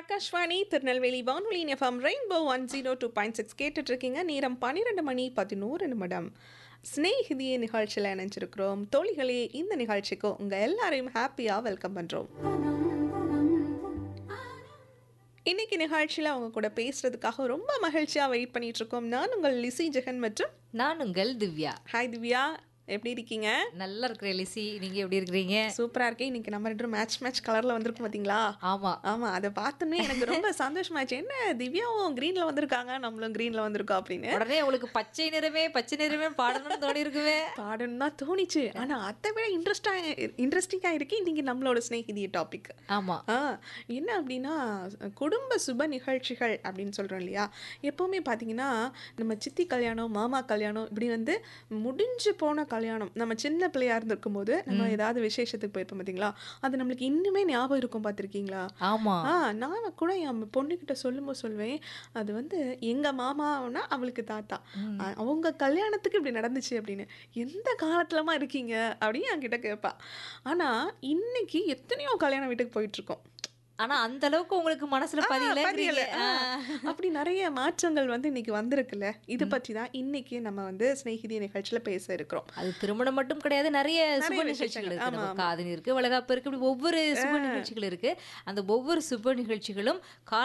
ஆகாஷ்வாணி திருநெல்வேலி வானொலி FM rainbow one zero two point six கேட்டுட்டு இருக்கீங்க நேரம் பன்னிரெண்டு மணி பதினோரு நிமிடம் ஸ்னேகிதிய நிகழ்ச்சியில் இணைஞ்சிருக்கிறோம் தோழிகளே இந்த நிகழ்ச்சிக்கு உங்கள் எல்லாரையும் ஹாப்பியாக வெல்கம் பண்ணுறோம் இன்னைக்கு நிகழ்ச்சியில் அவங்க கூட பேசுறதுக்காக ரொம்ப மகிழ்ச்சியாக வெயிட் பண்ணிட்டு இருக்கோம் நான் உங்கள் லிசி ஜெகன் மற்றும் நான் உங்கள் திவ்யா ஹாய் திவ்யா எப்படி இருக்கீங்க நல்லா இருக்கிற லிசி நீங்க எப்படி இருக்கிறீங்க சூப்பராக இருக்கேன் இன்னைக்கு நம்ம ரெண்டும் மேட்ச் மேட்ச் கலரில் வந்திருக்கும் பார்த்தீங்களா ஆமா ஆமா அதை பார்த்தோன்னே எனக்கு ரொம்ப சந்தோஷமாச்சு என்ன திவ்யாவும் கிரீன்ல வந்திருக்காங்க நம்மளும் கிரீன்ல வந்திருக்கோம் அப்படின்னு உடனே உங்களுக்கு பச்சை நிறமே பச்சை நிறமே பாடணும்னு தோணி இருக்குமே பாடணும் தான் தோணிச்சு ஆனா அதை விட இன்ட்ரெஸ்டா இன்ட்ரெஸ்டிங்கா இருக்கு இன்னைக்கு நம்மளோட ஸ்நேகிதிய டாபிக் ஆமா ஆ என்ன அப்படின்னா குடும்ப சுப நிகழ்ச்சிகள் அப்படின்னு சொல்கிறோம் இல்லையா எப்போவுமே பார்த்தீங்கன்னா நம்ம சித்தி கல்யாணம் மாமா கல்யாணம் இப்படி வந்து முடிஞ்சு போன கல்யாணம் நம்ம சின்ன பிள்ளையா இருந்திருக்கும் போது நம்ம ஏதாவது விசேஷத்துக்கு போயிருப்போம் பார்த்தீங்களா அது நம்மளுக்கு இன்னுமே ஞாபகம் இருக்கும் பார்த்துருக்கீங்களா ஆமா ஆ நான் கூட என் பொண்ணுக்கிட்ட சொல்லும்போது சொல்வேன் அது வந்து எங்க மாமானா அவளுக்கு தாத்தா அ- அவங்க கல்யாணத்துக்கு இப்படி நடந்துச்சு அப்படின்னு எந்த காலத்துலமா இருக்கீங்க அப்படின்னு என்கிட்ட கேட்பா ஆனா இன்னைக்கு எத்தனையோ கல்யாண வீட்டுக்கு போயிட்டு இருக்கோம் ஆனா அந்த அளவுக்கு உங்களுக்கு மனசுல பதியல பதியல. ஆ. அப்படி நிறைய மாற்றங்கள் வந்து இன்னைக்கு வந்திருக்குல்ல இது பற்றி தான் இன்னைக்கு நம்ம வந்து சிநேகிதி நிகழ்ச்சியில பேச இருக்கிறோம் அது திருமணம் மட்டும் கிடையாது நிறைய சுப நிறைய நிகழ்ச்சிகள் விசேஷங்கள். இருக்கு ஆமா, நம்ம காதணி இருக்கு வளகாப்பு இருக்கு இப்படி ஒவ்வொரு சுப நிகழ்ச்சிகள் இருக்கு அந்த ஒவ்வொரு சுப நிகழ்ச்சிகளும்